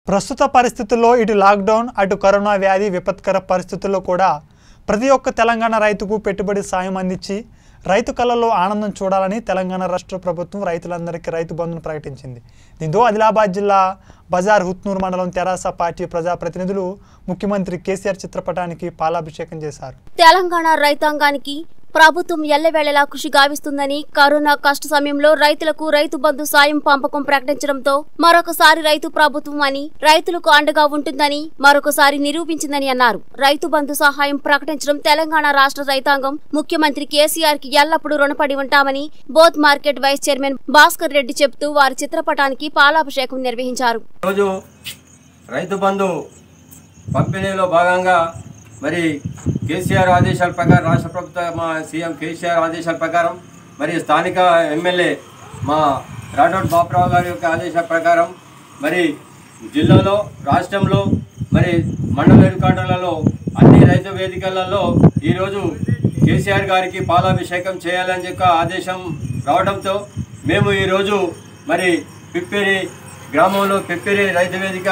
ప్రస్తుత పరిస్థితుల్లో ఇటు లాక్డౌన్ అటు కరోనా వ్యాధి విపత్కర పరిస్థితుల్లో కూడా ప్రతి ఒక్క తెలంగాణ రైతుకు పెట్టుబడి సాయం అందించి రైతు కళల్లో ఆనందం చూడాలని తెలంగాణ రాష్ట్ర ప్రభుత్వం రైతులందరికీ రైతు బంధును ప్రకటించింది దీంతో ఆదిలాబాద్ జిల్లా బజార్ హుత్నూర్ మండలం తెరాస పార్టీ ప్రజాప్రతినిధులు ముఖ్యమంత్రి కేసీఆర్ చిత్రపటానికి పాలాభిషేకం చేశారు తెలంగాణ రైతాంగానికి ప్రభుత్వం ఎల్లవేళలా కృషి గావిస్తుందని కరోనా కష్ట సమయంలో రైతులకు రైతు బంధు సాయం పంపకం ప్రకటించడంతో మరొకసారి రైతు ప్రభుత్వం అని రైతులకు అండగా ఉంటుందని మరొకసారి నిరూపించిందని అన్నారు రైతు బంధు సహాయం ప్రకటించడం తెలంగాణ రాష్ట్ర రైతాంగం ముఖ్యమంత్రి కేసీఆర్ కి ఎల్లప్పుడూ రుణపడి ఉంటామని బోత్ market vice chairman Bhaskar Reddy చెబుతూ వారి చిత్రపటానికి పాలాభిషేకం నిర్వహించారు ఈరోజు రైతు బంధు పంపిణీలో భాగంగా మరి కేసీఆర్ ఆదేశాల ప్రకారం రాష్ట్ర ప్రభుత్వ మా సీఎం కేసీఆర్ ఆదేశాల ప్రకారం మరి స్థానిక ఎమ్మెల్యే మా రాఠోడ్ బాపురావు గారి యొక్క ఆదేశాల ప్రకారం మరి జిల్లాలో రాష్ట్రంలో మరి మండల హెడ్ క్వార్టర్లలో అన్ని రైతు వేదికలలో ఈరోజు కేసీఆర్ గారికి పాలాభిషేకం చేయాలని చెప్పి ఆదేశం రావడంతో మేము ఈరోజు మరి పిప్పిరి గ్రామంలో పిప్పిరి రైతు వేదిక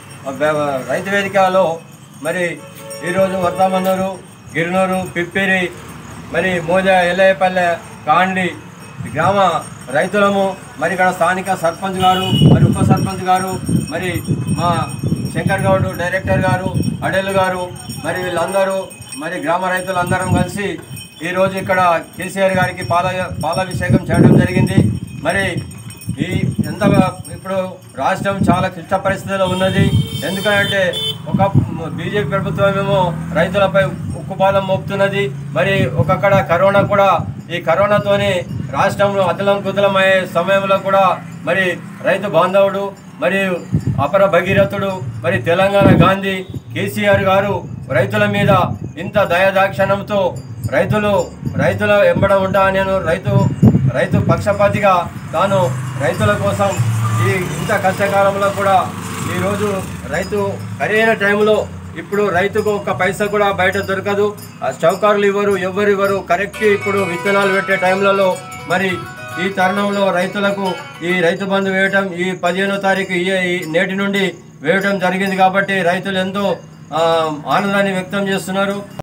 రైతు వేదికలో మరి ఈరోజు వర్తమన్నూరు గిరినూరు పిప్పిరి మరి మోజా ఎల్లయ్యపల్లె కాండి గ్రామ రైతులము మరి ఇక్కడ స్థానిక సర్పంచ్ గారు మరి ఉప సర్పంచ్ గారు మరి మా శంకర్ గౌడ్ డైరెక్టర్ గారు అడెల్ గారు మరి వీళ్ళందరూ మరి గ్రామ రైతులందరం కలిసి ఈరోజు ఇక్కడ కేసీఆర్ గారికి పాల పాలాభిషేకం చేయడం జరిగింది మరి ఈ ఎంత ఇప్పుడు రాష్ట్రం చాలా క్లిష్ట పరిస్థితిలో ఉన్నది ఎందుకంటే ఒక బీజేపీ ప్రభుత్వం ఏమో రైతులపై ఉక్కుపాదం మోపుతున్నది మరి ఒక్కొక్కడ కరోనా కూడా ఈ కరోనాతోని రాష్ట్రంలో అతలం కుతలం అయ్యే సమయంలో కూడా మరి రైతు బాంధవుడు మరియు అపర భగీరథుడు మరి తెలంగాణ గాంధీ కేసీఆర్ గారు రైతుల మీద ఇంత దయాదాక్షణంతో రైతులు రైతుల ఎంబడ ఉంటా నేను రైతు రైతు పక్షపాతిగా తాను రైతుల కోసం ఈ ఇంత కష్టకాలంలో కూడా ఈరోజు రైతు సరైన టైంలో ఇప్పుడు రైతుకు ఒక్క పైసా కూడా బయట దొరకదు ఆ చౌకారులు ఇవ్వరు ఎవరు ఇవ్వరు కరెక్ట్ ఇప్పుడు విత్తనాలు పెట్టే టైంలలో మరి ఈ తరుణంలో రైతులకు ఈ రైతు బంధు వేయటం ఈ పదిహేనో తారీఖు ఈ ఈ నేటి నుండి వేయటం జరిగింది కాబట్టి రైతులు ఎంతో ఆ, ఆనందాన్ని వ్యక్తం చేస్తున్నారు